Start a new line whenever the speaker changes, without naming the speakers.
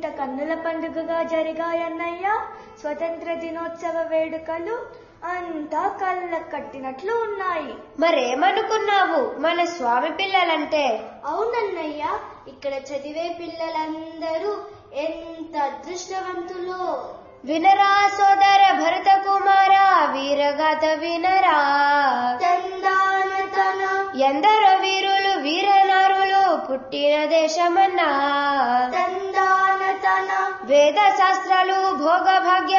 కన్నుల పండుగగా జరిగాయన్నయ్య స్వతంత్ర దినోత్సవ వేడుకలు అంతా కళ్ళ కట్టినట్లు ఉన్నాయి
మరేమనుకున్నావు మన స్వామి పిల్లలంటే
అవునన్నయ్య ఇక్కడ చదివే పిల్లలందరూ ఎంత అదృష్టవంతులో
వినరా సోదర భరత కుమార వీరగాథ వినరా
తందాన తన
ఎందరో వీరులు వీరనారులు పుట్టిన దేశమన్నా
తందాన తన
వేద శాస్త్రాలు భోగ భాగ్య